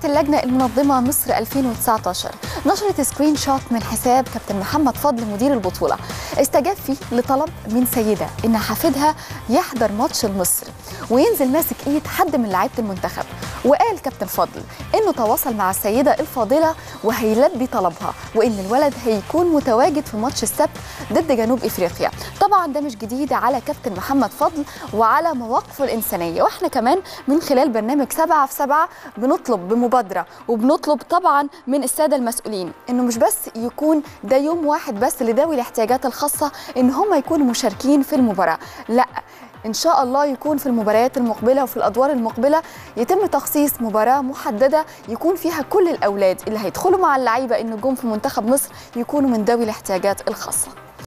اللجنة المنظمة مصر 2019 نشرت سكرين شوت من حساب كابتن محمد فضل مدير البطولة استجاب فيه لطلب من سيدة إن حفيدها يحضر ماتش لمصر وينزل ماسك إيد حد من لعيبة المنتخب وقال كابتن فضل إنه تواصل مع السيدة الفاضلة وهيلبي طلبها وإن الولد هيكون متواجد في ماتش السبت ضد جنوب إفريقيا طبعا ده مش جديد على كابتن محمد فضل وعلى مواقفه الإنسانية وإحنا كمان من خلال برنامج سبعة في سبعة بنطلب بمبادرة وبنطلب طبعا من السادة المسؤولين إنه مش بس يكون ده يوم واحد بس لذوي الاحتياجات الخاصة إن هم يكونوا مشاركين في المباراة لا ان شاء الله يكون في المباريات المقبله وفي الادوار المقبله يتم تخصيص مباراه محدده يكون فيها كل الاولاد اللي هيدخلوا مع اللعيبه النجوم في منتخب مصر يكونوا من ذوي الاحتياجات الخاصه